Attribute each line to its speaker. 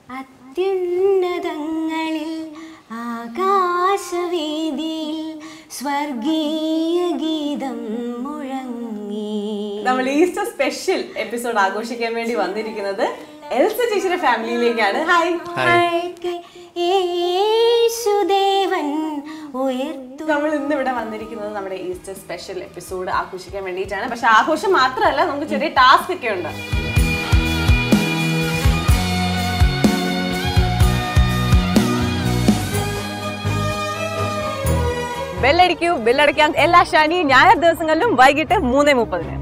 Speaker 1: അത്യുന്നതങ്ങളിൽ ആകാശവേദിയിൽ സ്വർഗീയ ഗീതം മുഴങ്ങി
Speaker 2: നമ്മൾ ഈസ്റ്റർ സ്പെഷ്യൽ എപ്പിസോഡ് ആഘോഷിക്കാൻ വേണ്ടി വന്നിരിക്കുന്നത് എൽസ ചേച്ചിയുടെ ഫാമിലിയിലേക്കാണ് ഹായ്
Speaker 1: യേശുദേവൻ ഉയർത്തു
Speaker 2: നമ്മൾ ഇന്ന് ഇവിടെ വന്നിരിക്കുന്നത് നമ്മുടെ ഈസ്റ്റർ സ്പെഷ്യൽ എപ്പിസോഡ് ആഘോഷിക്കാൻ വേണ്ടിയിട്ടാണ് പക്ഷെ ആഘോഷം മാത്രമല്ല നമുക്ക് ചെറിയ ടാസ്ക് ഒക്കെ ഉണ്ട് ബെല്ലടിക്കൂ ബെല്ലടിക്കാൻ എല്ലാ ശനി ഞായർ ദിവസങ്ങളിലും വൈകിട്ട് മൂന്നേ മുപ്പതിന്